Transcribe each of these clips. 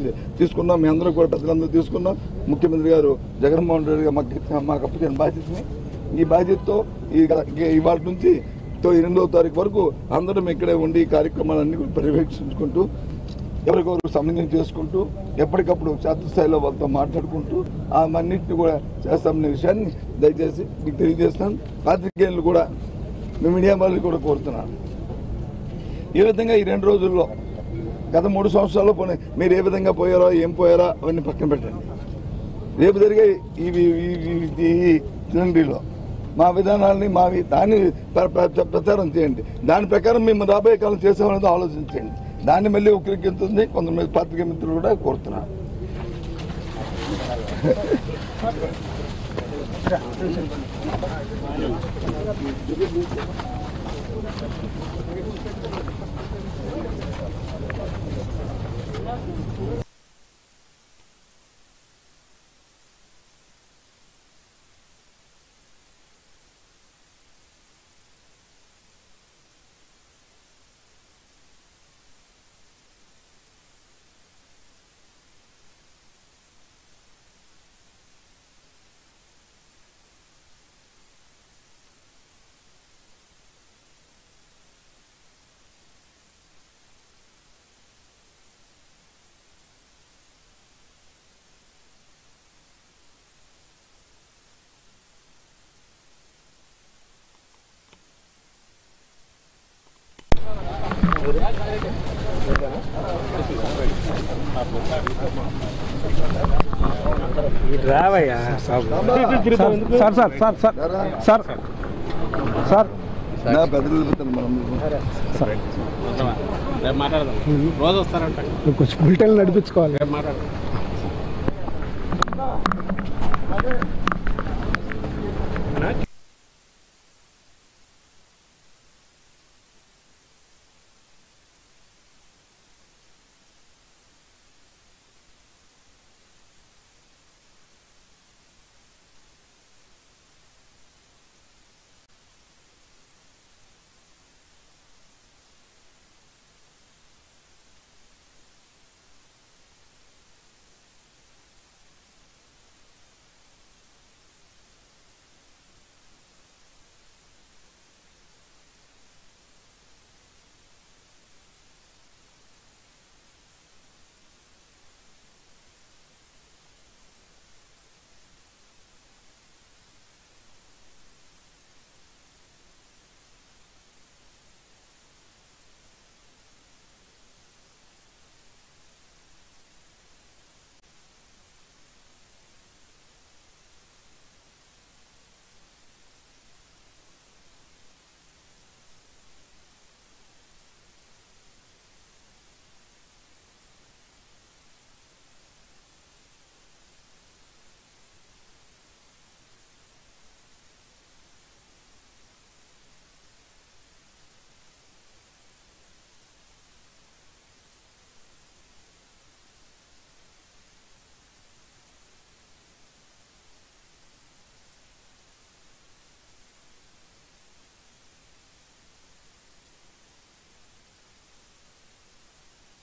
తీసి తీసుకున్నాం మీ అందరూ కూడా పెద్దలందరూ తీసుకున్నాం ముఖ్యమంత్రి గారు జగన్మోహన్ రెడ్డి గారు మాకు మాకు అప్పచిన బాధ్యతని ఈ బాధ్యతతో ఈ ఇవాళ నుంచి తో ఎనిమిదవ తారీఖు వరకు అందరం ఇక్కడే ఉండి ఈ కార్యక్రమాలన్నీ కూడా పర్యవేక్షించుకుంటూ ఎవరికొకరు సమన్వయం చేసుకుంటూ ఎప్పటికప్పుడు క్షేత్రస్థాయిలో వాళ్ళతో మాట్లాడుకుంటూ ఆ అన్నింటిని కూడా చేస్తామనే విషయాన్ని దయచేసి మీకు తెలియజేస్తాను పాత్రికేయులు కూడా మీ మీడియా వాళ్ళు కూడా కోరుతున్నాను ఈ విధంగా ఈ రెండు రోజుల్లో గత మూడు సంవత్సరాల్లో పోనీ మీరు ఏ విధంగా పోయారో ఏం పోయారో అవన్నీ పక్కన పెట్టండి రేపు జరిగే ఈ ఈ- ఈ- ఈ సిలిండరీలో మా విధానాలని మా వి- దాన్ని ప్ర- ప్ర- ప్రచారం చేయండి దాని ప్రకారం మేము రాబోయే కాలం చేసామనేది ఆలోచించండి దాన్ని మళ్ళీ ఉక్కిరికింతుంది కొంతమంది పాత్రిక మిత్రులు కూడా కోరుతున్నారు రావయ్యా sir sir sir sir sir sir నా పెద్దలు మనం రేపు మాట్లాడదాం రోజు వస్తారంట నువ్వు కొంచెం బుల్టెన్ నడిపించుకోవాలి రేపు మాట్లాడదాం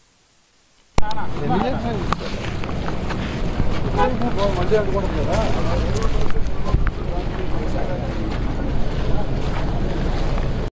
మళ్ళీ అనుకోవడం కదా